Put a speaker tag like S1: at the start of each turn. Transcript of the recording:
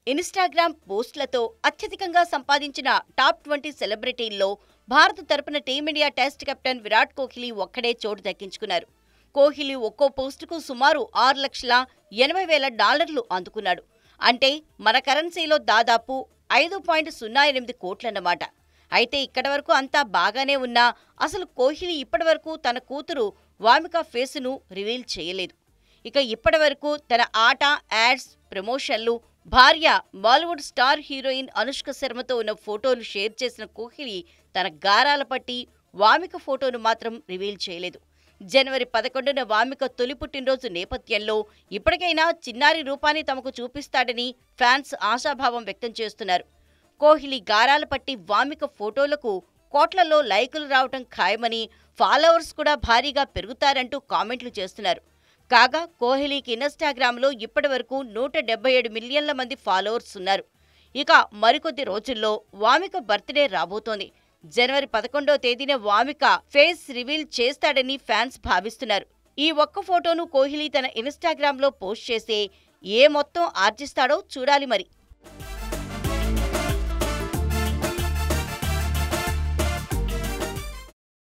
S1: Instagram పోస్టులతో అత్యధికంగా సంపాదించిన top twenty సెలబ్రిటీల్లో భారత్ తరపున team India test captain Virat Kohli ఒక్కడే చోటు దక్కించుకున్నారు కోహ్లీ ఒక్కో పోస్టుకు సుమారు ఆరు లక్షల ఎనభై వేల డాలర్లు అందుకున్నాడు అంటే మన కరెన్సీలో దాదాపు ఐదు పాయింట్ సున్నా ఎనిమిది కోట్లన్నమాట అయితే ఇక్కడి వరకు అంతా బాగానే ఉన్నా అసలు కోహ్లీ ఇప్పటివరకు తన కూతురు వామిక ఫేసును రివీల్ చేయలేదు ఇక ఇప్పటివరకు తన ఆట యాడ్స్ ప్రమోషన్లు భార్య బాలీవుడ్ స్టార్ హీరోయిన్ అనుష్క శర్మతో ఉన్న ఫోటోలు షేర్ చేసిన కోహ్లీ తన గారాల పట్టి వామిక ఫోటోను మాత్రం రివీల్ చేయలేదు జనవరి పదకొండున వామిక తొలి పుట్టినరోజు నేపథ్యంలో ఇప్పటికైనా చిన్నారి రూపాన్ని తమకు చూపిస్తాడని ఫ్యాన్స్ ఆశాభావం వ్యక్తం చేస్తున్నారు కోహ్లీ గారాల పట్టి వామిక ఫోటోలకు కోట్లలో లైకులు రావటం ఖాయమని ఫాలోవర్స్ కూడా భారీగా పెరుగుతారంటూ కామెంట్లు చేస్తున్నారు కాగా కోహ్లీకి ఇన్స్టాగ్రామ్లో ఇప్పటివరకు నూట డెబ్బై ఏడు మిలియన్ల మంది ఫాలోవర్స్ ఉన్నారు ఇక మరికొద్ది రోజుల్లో వామిక బర్త్డే రాబోతోంది జనవరి పదకొండో తేదీన వామిక ఫేస్ రివీల్ చేస్తాడని ఫ్యాన్స్ భావిస్తున్నారు ఈ ఒక్క ఫోటోను కోహ్లీ తన ఇన్స్టాగ్రామ్లో పోస్ట్ చేస్తే ఏ మొత్తం ఆర్జిస్తాడో చూడాలి మరి